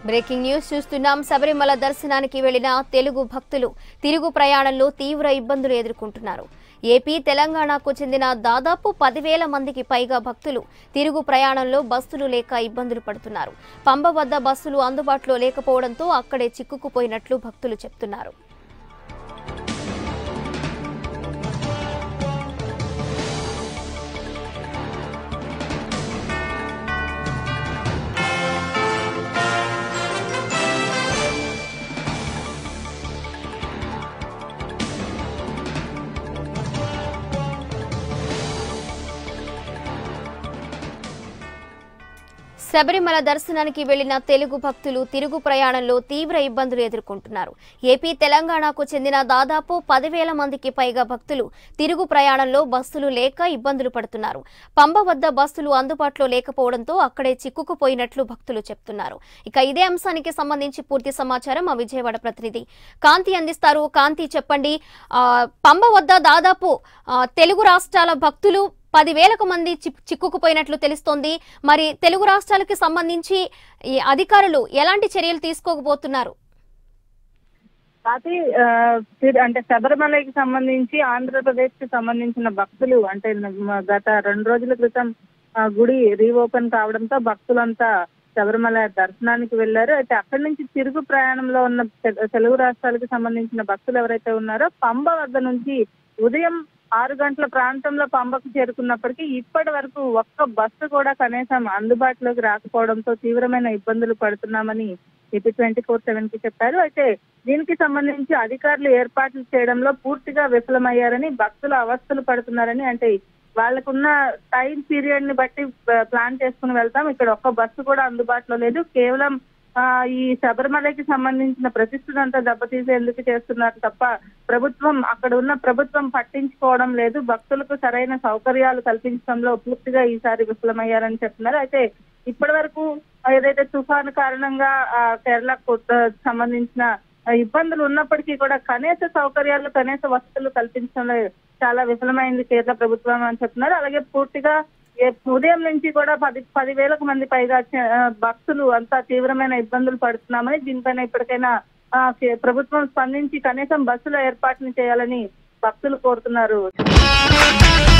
breaking news చూస్తున్నాం శబరిమల దర్శనానికి వెళ్లిన తెలుగు భక్తులు తిరుగు ప్రయాణంలో తీవ్ర ఇబ్బందులు ఎదుర్కొంటున్నారు ఏపీ తెలంగాణకు చెందిన దాదాపు పదివేల మందికి పైగా భక్తులు తిరుగు ప్రయాణంలో బస్సులు లేక ఇబ్బందులు పడుతున్నారు పంబ వద్ద బస్సులు అందుబాటులో లేకపోవడంతో అక్కడే చిక్కుకుపోయినట్లు భక్తులు చెప్తున్నారు శబరిమల దర్శనానికి వెళ్లిన తెలుగు భక్తులు తిరుగు ప్రయాణంలో తీవ్ర ఇబ్బందులు ఎదుర్కొంటున్నారు ఏపీ తెలంగాణకు చెందిన దాదాపు పదివేల మందికి పైగా భక్తులు తిరుగు ప్రయాణంలో బస్సులు లేక ఇబ్బందులు పడుతున్నారు పంబ వద్ద బస్సులు అందుబాటులో లేకపోవడంతో అక్కడే చిక్కుకుపోయినట్లు భక్తులు చెప్తున్నారు ఇక ఇదే అంశానికి సంబంధించి పూర్తి సమాచారం మా విజయవాడ ప్రతినిధి కాంతి అందిస్తారు కాంతి చెప్పండి ఆ, పంబ వద్ద దాదాపు ఆ, తెలుగు రాష్ట్రాల భక్తులు పదివేలకు మంది చిక్- చిక్కుకుపోయినట్లు తెలుస్తోంది మరి తెలుగు రాష్ట్రాలకు సంబంధించి ఈ అధికారులు ఎలాంటి చర్యలు తీసుకోకపోతున్నారు అది ఆ, తిరు- అంటే శబరిమలకి సంబంధించి ఆంధ్రప్రదేశ్ కి సంబంధించిన భక్తులు అంటే న- గత రెండు రోజుల క్రితం ఆ, గుడి రీఓపెన్ కావడంతో భక్తులంతా శబరిమల దర్శనానికి వెళ్లారు అయితే అక్కడి నుంచి తిరుగు ప్రయాణంలో ఉన్న తె- తెలుగు రాష్ట్రాలకు సంబంధించిన భక్తులు ఎవరైతే ఉన్నారో పంబ వద్ద నుంచి ఉదయం ఆరు గంటల ప్రాంతంలో పంబకు చేరుకున్నప్పటికీ ఇప్పటి వరకు ఒక్క బస్సు కూడా కనీసం అందుబాటులోకి రాకపోవడంతో తీవ్రమైన ఇబ్బందులు పడుతున్నామని ఏపీ ట్వంటీ ఫోర్ సెవెన్ కి చెప్పారు అయితే దీనికి సంబంధించి అధికారులు ఏర్పాట్లు చేయడంలో పూర్తిగా విఫలమయ్యారని భక్తులు అవస్థలు పడుతున్నారని అంటే వాళ్ళకున్న టైం పీరియడ్ ని బట్టి ప- ప్లాన్ చేసుకుని వెళ్తాం ఇక్కడ ఒక్క బస్సు కూడా అందుబాటులో లేదు కేవలం ఆ, ఈ శబరిమలకి సంబంధించిన ప్రతిష్టనంతా దెబ్బతీసేందుకు చేస్తున్నారు తప్ప ప్రభుత్వం అక్కడ ఉన్న ప్రభుత్వం పట్టించుకోవడం లేదు భక్తులకు సరైన సౌకర్యాలు కల్పించడంలో పూర్తిగా ఈసారి విఫలమయ్యారని చెప్తున్నారు అయితే ఇప్పటి వరకు ఏదైతే తుఫాను కారణంగా ఆ, కేరళకు ఆ, సంబంధించిన ఆ, ఇబ్బందులు ఉన్నప్పటికీ కూడా కనీస సౌకర్యాలు కనీస వసతులు కల్పించడంలో చాలా విఫలమైంది కేరళ ప్రభుత్వం అని చెప్తున్నారు అలాగే పూర్తిగా ఏ- ఉదయం నుంచి కూడా పది పదివేలకు మంది పైగా చ- ఆ, భక్తులు అంతా తీవ్రమైన ఇబ్బందులు పడుతున్నామని దీనిపైన ఇప్పటికైనా ఆ, కే- ప్రభుత్వం స్పందించి కనీసం బస్సుల ఏర్పాటుని చేయాలని భక్తులు కోరుతున్నారు